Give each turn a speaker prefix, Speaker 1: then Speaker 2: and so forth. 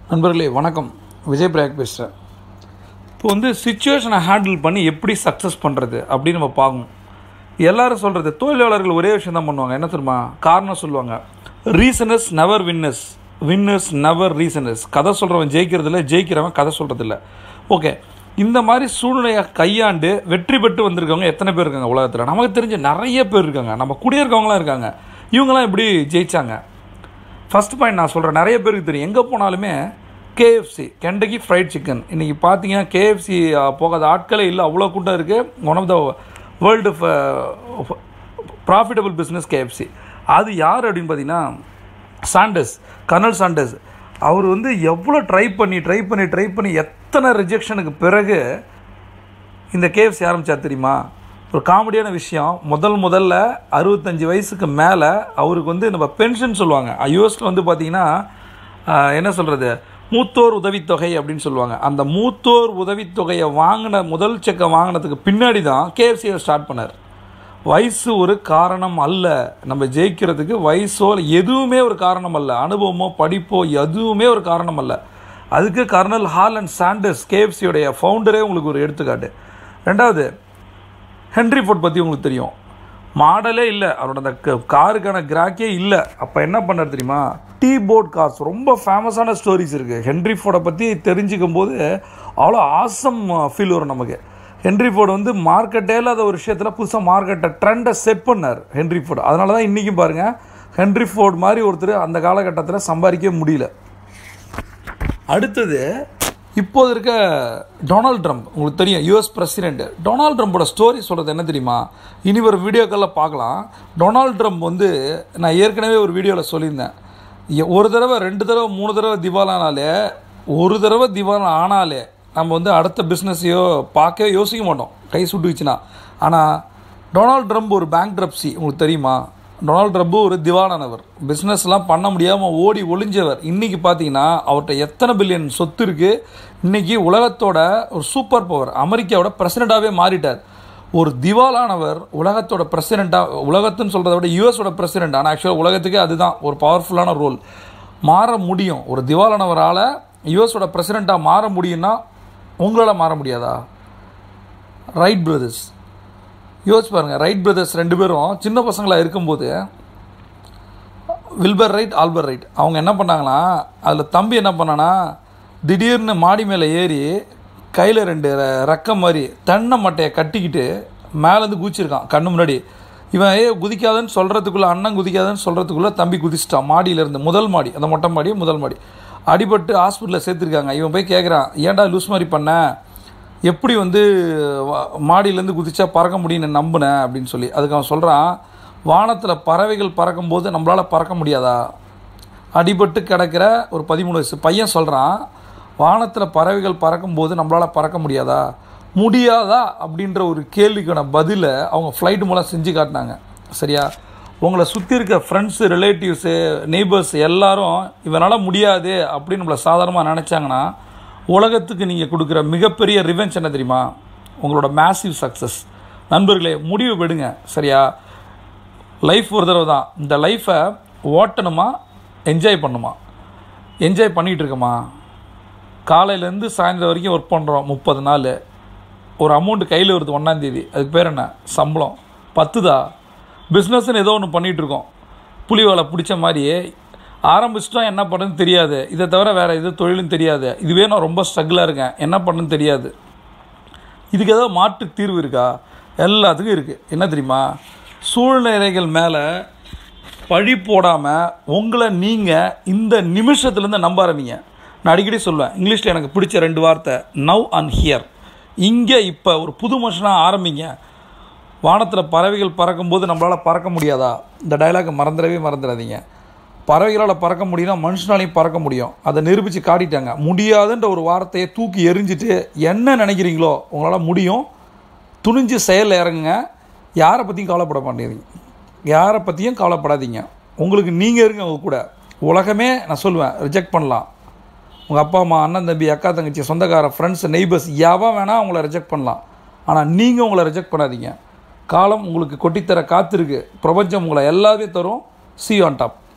Speaker 1: நண்பர்களே வணக்கம் விஜய் பிரயாக் பேசுகிறேன் இப்போ வந்து சுச்சுவேஷனை ஹேண்டில் பண்ணி எப்படி சக்ஸஸ் பண்ணுறது அப்படின்னு நம்ம பார்க்கணும் எல்லாரும் சொல்கிறது தொழிலாளர்கள் ஒரே விஷயம் தான் பண்ணுவாங்க என்ன தெரியுமா காரணம் சொல்லுவாங்க reasoners never winners winners never reasoners கதை சொல்கிறவன் ஜெயிக்கிறதில்ல ஜெயிக்கிறவன் கதை சொல்கிறதில்ல ஓகே இந்த மாதிரி சூழ்நிலையை கையாண்டு வெற்றி பெற்று வந்திருக்கவங்க எத்தனை பேர் இருக்காங்க உலகத்தில் நமக்கு தெரிஞ்ச நிறைய பேர் இருக்காங்க நம்ம கூட இருக்கவங்களாம் இருக்காங்க இவங்கெல்லாம் எப்படி ஜெயிச்சாங்க ஃபர்ஸ்ட் பாயிண்ட் நான் சொல்கிறேன் நிறைய பேருக்கு தெரியும் எங்கே போனாலுமே கேஎஃப்சி கெண்டகி ஃப்ரைட் சிக்கன் இன்றைக்கி பார்த்தீங்கன்னா கேஎஃப்சி போகாத ஆட்களே இல்லை அவ்வளோ கூட்டம் இருக்குது one of the world profitable business KFC அது யார் அப்படின்னு பார்த்தீங்கன்னா சாண்டஸ் கர்னல் சாண்டஸ் அவர் வந்து எவ்வளோ ட்ரை பண்ணி ட்ரை பண்ணி ட்ரை பண்ணி எத்தனை ரிஜெக்ஷனுக்கு பிறகு இந்த கேஎஃப்சி ஆரம்பித்தார் தெரியுமா ஒரு காமெடியான விஷயம் முதல் முதல்ல அறுபத்தஞ்சு வயசுக்கு மேலே அவருக்கு வந்து நம்ம பென்ஷன் சொல்லுவாங்க யூஎஸில் வந்து பார்த்தீங்கன்னா ஆஹ், என்ன சொல்கிறது மூத்தோர் உதவித்தொகை அப்படின்னு சொல்லுவாங்க அந்த மூத்தோர் உதவித்தொகையை வாங்கின முதல் செக்கை வாங்கினதுக்கு பின்னாடி தான் கேஎஃப்சியை ஸ்டார்ட் பண்ணார் வயசு ஒரு காரணம் அல்ல நம்ம ஜெயிக்கிறதுக்கு வயசோ எதுவுமே ஒரு காரணம் அல்ல அனுபவமோ படிப்போ எதுவுமே ஒரு காரணம் அல்ல அதுக்கு கர்னல் ஹால் அண்ட் சாண்டர்ஸ் கேஎஃப்சியோடைய ஃபவுண்டரே உங்களுக்கு ஒரு எடுத்துக்காட்டு ரெண்டாவது ஹென்ரி ஃபோர்ட் பற்றி உங்களுக்கு தெரியும் மாடலே இல்லை அவரோட அந்த க- காருக்கான கிராக்கே இல்லை அப்போ என்ன பண்ணார் தெரியுமா டீ போர்ட் கார்ஸ் ரொம்ப ஃபேமஸான ஸ்டோரிஸ் இருக்குது ஹென்ரி ஃபோர்டை பற்றி தெரிஞ்சுக்கும் போது அவ்வளோ ஆசம் ஃபீல் வரும் நமக்கு ஹென்ரி ஃபோர்டு வந்து மார்க்கெட்டே இல்லாத ஒரு விஷயத்தில் புதுசாக மார்க்கெட்டை ட்ரெண்டை செட் பண்ணார் ஹென்ரி ஃபோர்டு அதனால தான் இன்றைக்கும் பாருங்கள் ஹென்ரி ஃபோர்டு மாதிரி ஒருத்தர் அந்த காலகட்டத்தில் சம்பாதிக்க முடியல அடுத்தது இப்போது இருக்க டொனால்ட் ட்ரம்ப் உங்களுக்கு தெரியும் யூஎஸ் பிரசிடென்ட் டொனால்ட் ட்ரம்போட ஸ்டோரி சொல்கிறது என்ன தெரியுமா இனி ஒரு வீடியோக்களில் பார்க்கலாம் டொனால்ட் ட்ரம்ப் வந்து நான் ஏற்கனவே ஒரு வீடியோவில் சொல்லியிருந்தேன் எ- ஒரு தடவை ரெண்டு தடவை மூணு தடவை திவாலானாலே ஒரு தடவை திவால் ஆனாலே நம்ம வந்து அடுத்த பிஸ்னஸையோ பார்க்கவே யோசிக்க மாட்டோம் கை சுட்டுச்சுன்னா ஆனால் டொனால்ட் ட்ரம்ப் ஒரு பேங்க் உங்களுக்கு தெரியுமா டொனால்ட் ட்ரம்ப் ஒரு திவாலானவர் பிஸ்னஸ்லாம் பண்ண முடியாமல் ஓடி ஒளிஞ்சவர் இன்றைக்கி பார்த்தீங்கன்னா அவர்கிட்ட எத்தனை பில்லியன் சொத்து இருக்குது இன்றைக்கி உலகத்தோட ஒரு சூப்பர் பவர் அமெரிக்காவோட பிரசிடெண்ட்டாகவே மாறிட்டார் ஒரு திவாலானவர் உலகத்தோட பிரசிடெண்ட்டாக உலகத்துன்னு சொல்கிறத விட யூஎஸோட பிரசிடெண்ட் ஆனால் ஆக்சுவலாக உலகத்துக்கே அதுதான் ஒரு பவர்ஃபுல்லான ரோல் மாற முடியும் ஒரு திவாலானவரால் யூஎஸோட பிரசிடெண்ட்டாக மாற முடியும்னா உங்களால் மாற முடியாதா ரைட் பிரதர்ஸ் யோசிச்சு பாருங்கள் ரைட் பிரதர்ஸ் ரெண்டு பேரும் சின்ன பசங்களாக இருக்கும்போது வில்பர் ரைட் ஆல்பர் ரைட் அவங்க என்ன பண்ணாங்கன்னா அதில் தம்பி என்ன பண்ணானா திடீர்னு மாடி மேலே ஏறி கையில் ரெண்டு ர- ரக்கம் மாதிரி தென்னை மட்டையை கட்டிக்கிட்டு மேலேருந்து குதிச்சிருக்கான் கண்ணு முன்னாடி இவன் ஏ குதிக்காதன்னு சொல்கிறதுக்குள்ளே அண்ணன் குதிக்காதன்னு சொல்கிறதுக்குள்ளே தம்பி குதிச்சிட்டான் மாடியிலேருந்து முதல் மாடி அந்த மொட்டை மாடி முதல் மாடி அடிபட்டு ஹாஸ்பிட்டலில் சேர்த்துருக்காங்க இவன் போய் கேட்குறான் ஏன்டா லூஸ் மாதிரி பண்ண எப்படி வந்து வா- மாடியிலேருந்து குதிச்சா பறக்க முடியும்னு நம்பினேன் அப்படின்னு சொல்லி அதுக்கு அவன் சொல்கிறான் வானத்தில் பறவைகள் பறக்கும்போது நம்மளால் பறக்க முடியாதா அடிபட்டு கிடக்கிற ஒரு பதிமூணு வயசு பையன் சொல்கிறான் வானத்தில் பறவைகள் பறக்கும்போது நம்மளால் பறக்க முடியாதா முடியாதா அப்படின்ற ஒரு கேள்விக்கான பதிலை அவங்க ஃப்ளைட் மூலம் செஞ்சு காட்டினாங்க சரியா உங்களை சுற்றி இருக்க ஃப்ரெண்ட்ஸு ரிலேட்டிவ்ஸு நெய்பர்ஸ் எல்லாரும் இவனால் முடியாது அப்படின்னு நம்மளை சாதாரணமாக நினச்சாங்கன்னா உலகத்துக்கு நீங்கள் கொடுக்குற மிகப்பெரிய ரிவெஞ்ச் என்ன தெரியுமா உங்களோட மேசிவ் சக்ஸஸ் நண்பர்களே முடிவு விடுங்க சரியா லைஃப் ஒரு தடவை தான் இந்த லைஃப்பை ஓட்டணுமா என்ஜாய் பண்ணுமா என்ஜாய் பண்ணிகிட்டு இருக்கோமா காலையிலேருந்து சாயந்தரம் வரைக்கும் ஒர்க் பண்ணுறோம் முப்பது நாள் ஒரு அமௌண்ட் கையில் வருது ஒன்றாந்தேதி அதுக்கு பேர் என்ன சம்பளம் பத்துதா பிஸ்னஸ்னு ஏதோ ஒன்று பண்ணிகிட்ருக்கோம் புலி வேலை பிடிச்ச மாதிரியே ஆரம்பிச்சிட்டோம் என்ன பண்ணுன்னு தெரியாது இதை தவிர வேறு எது தொழிலும் தெரியாது இதுவே நான் ரொம்ப ஸ்ட்ரகிளாக இருக்கேன் என்ன பண்ணுன்னு தெரியாது இதுக்கு ஏதாவது மாற்று தீர்வு இருக்கா எல்லாத்துக்கும் இருக்குது என்ன தெரியுமா சூழ்நிலைகள் மேலே பழி போடாமல் உங்களை நீங்கள் இந்த நிமிஷத்துலேருந்து நம்ப ஆரம்பிங்க நான் அடிக்கடி சொல்லுவேன் இங்கிலீஷில் எனக்கு பிடிச்ச ரெண்டு வார்த்தை நவ் அண்ட் ஹியர் இங்கே இப்போ ஒரு புது மனுஷனாக ஆரம்பிங்க வானத்தில் பறவைகள் பறக்கும்போது நம்மளால் பறக்க முடியாதா இந்த டயலாக்கை மறந்துடவே மறந்துடாதீங்க பறவைகளால் பறக்க முடியும்னா மனுஷனாலையும் பறக்க முடியும் அதை நிரூபித்து காட்டிட்டாங்க முடியாதுன்ற ஒரு வார்த்தையை தூக்கி எறிஞ்சிட்டு என்ன நினைக்கிறீங்களோ உங்களால் முடியும் துணிஞ்சு செயலில் இறங்குங்க யாரை பற்றியும் கவலைப்பட மாட்டேங்கிறீங்க யாரை பற்றியும் கவலைப்படாதீங்க உங்களுக்கு நீங்கள் இருங்க உங்க கூட உலகமே நான் சொல்லுவேன் ரிஜெக்ட் பண்ணலாம் உங்கள் அப்பா அம்மா அண்ணன் தம்பி அக்கா தங்கச்சி சொந்தக்கார ஃப்ரெண்ட்ஸ் நெய்பர்ஸ் எவன் வேணால் உங்களை ரிஜெக்ட் பண்ணலாம் ஆனால் நீங்கள் உங்களை ரிஜெக்ட் பண்ணாதீங்க காலம் உங்களுக்கு கொட்டித்தர காத்திருக்கு பிரபஞ்சம் உங்களை எல்லாத்தையும் தரும் சி ஆன் டாப்